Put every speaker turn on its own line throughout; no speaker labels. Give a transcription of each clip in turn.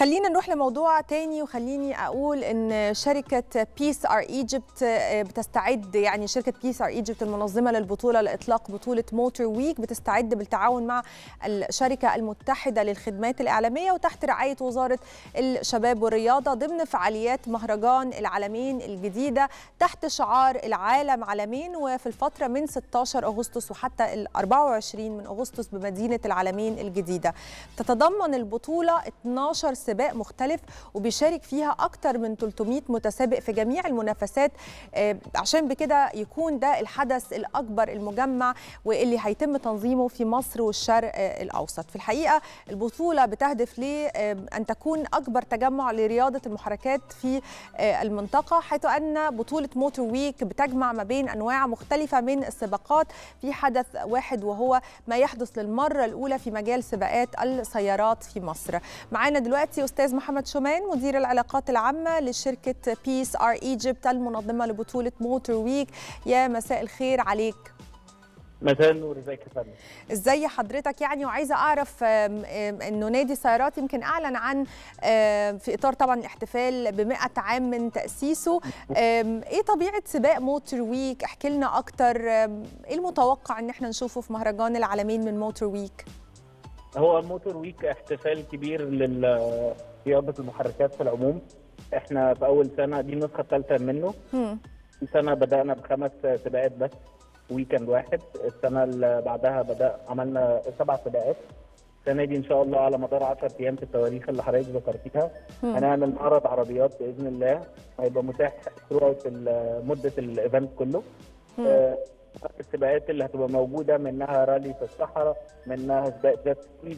خلينا نروح لموضوع تاني وخليني اقول ان شركه بيس ار ايجيبت بتستعد يعني شركه بيس ار ايجيبت المنظمه للبطوله لاطلاق بطوله موتور ويك بتستعد بالتعاون مع الشركه المتحده للخدمات الاعلاميه وتحت رعايه وزاره الشباب والرياضه ضمن فعاليات مهرجان العالمين الجديده تحت شعار العالم عالمين وفي الفتره من 16 اغسطس وحتى ال 24 من اغسطس بمدينه العالمين الجديده تتضمن البطوله 12 سباق مختلف وبيشارك فيها اكثر من 300 متسابق في جميع المنافسات عشان بكده يكون ده الحدث الاكبر المجمع واللي هيتم تنظيمه في مصر والشرق الاوسط في الحقيقه البطوله بتهدف لان تكون اكبر تجمع لرياضه المحركات في المنطقه حيث ان بطوله موتور ويك بتجمع ما بين انواع مختلفه من السباقات في حدث واحد وهو ما يحدث للمره الاولى في مجال سباقات السيارات في مصر معانا دلوقتي استاذ محمد شومان مدير العلاقات العامه لشركه بيس ار ايجيبت المنظمه لبطوله موتور ويك يا مساء الخير عليك
مساء النور ازيك يا فندم
ازي حضرتك يعني وعايزه اعرف انه نادي سيارات يمكن اعلن عن في اطار طبعا الاحتفال ب 100 عام من تاسيسه ايه طبيعه سباق موتور ويك احكي لنا اكتر ايه المتوقع ان احنا نشوفه في مهرجان العالمين من موتور ويك
هو الموتور ويك احتفال كبير لرياضه المحركات في العموم احنا في اول سنه دي النسخه الثالثه منه في سنه بدانا بخمس سباقات بس ويكند واحد السنه اللي بعدها بدا عملنا سبع سباقات السنه دي ان شاء الله على مدار 10 ايام في التواريخ اللي حضرتك ذكرتيها هنعمل معرض عربيات باذن الله هيبقى متاح ثرو مده الايفنت كله آه السباقات اللي هتبقى موجوده منها رالي في الصحراء منها سباق جيت سكي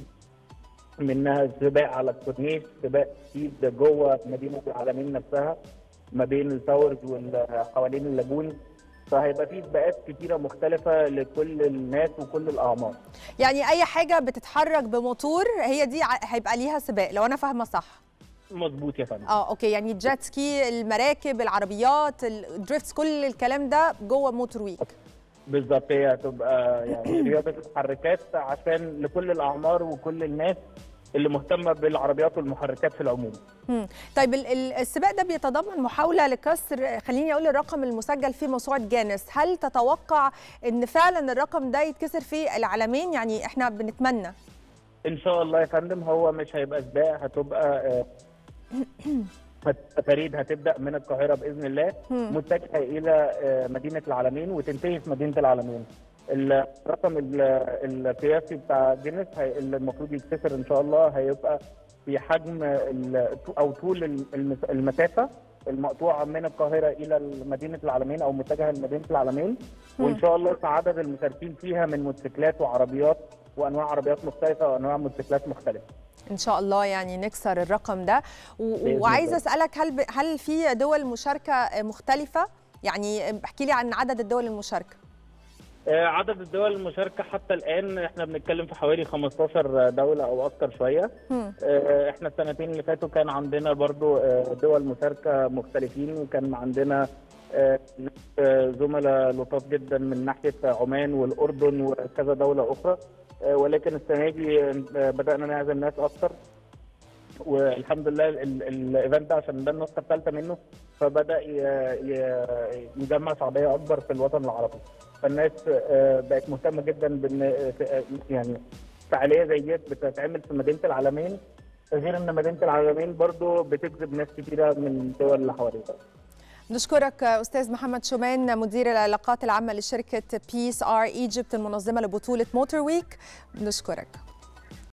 منها سباق على الكورنيش سباق سكيد جوه مدينه العالمين نفسها ما بين التاورز وحوالين اللاجون فهيبقى في سباقات كتيره مختلفه لكل الناس وكل الاعمار
يعني اي حاجه بتتحرك بموتور هي دي هيبقى ليها سباق لو انا فاهمه صح
مظبوط يا فندم
اه اوكي يعني الجيت سكي المراكب العربيات الدريفتس كل الكلام ده جوه موتور ويك
بالظبط هي هتبقى يعني رياضه المحركات عشان لكل الاعمار وكل الناس اللي مهتمه بالعربيات والمحركات في العموم.
مم. طيب السباق ده بيتضمن محاوله لكسر خليني اقول الرقم المسجل في موسوعه جانس، هل تتوقع ان فعلا الرقم ده يتكسر في العالمين؟ يعني احنا بنتمنى.
ان شاء الله يا فندم هو مش هيبقى سباق هتبقى فريد هتبدا من القاهره باذن الله متجهه الى مدينه العالمين وتنتهي في مدينه العالمين. الرقم القياسي بتاع جينيس اللي المفروض يتكسر ان شاء الله هيبقى في حجم او طول المسافه المقطوعه من القاهره الى مدينه العالمين او متجهه لمدينه العالمين وان شاء الله عدد المشاركين فيها من موتوسيكلات وعربيات وانواع عربيات مختلفه وانواع موتوسيكلات مختلفه.
ان شاء الله يعني نكسر الرقم ده وعايزه اسالك هل ب... هل في دول مشاركه مختلفه؟ يعني احكي لي عن عدد الدول المشاركه.
عدد الدول المشاركه حتى الان احنا بنتكلم في حوالي 15 دوله او اكثر شويه احنا السنتين اللي فاتوا كان عندنا برضو دول مشاركه مختلفين وكان عندنا زملاء لطاف جدا من ناحيه عمان والاردن وكذا دوله اخرى ولكن السنه دي بدانا نعزم ناس اكثر والحمد لله الايفنت ده عشان ده النسخه الثالثه منه فبدا يجمع شعبيه اكبر في الوطن العربي فالناس بقت مهتمه جدا بان يعني فعاليه زي ديت بتتعمل في مدينه العالمين غير ان مدينه العالمين برضو بتجذب ناس كثيره من الدول اللي حواليها
نشكرك استاذ محمد شومان مدير العلاقات العامه لشركه بيس ار ايجيبت المنظمه لبطوله موتور ويك نشكرك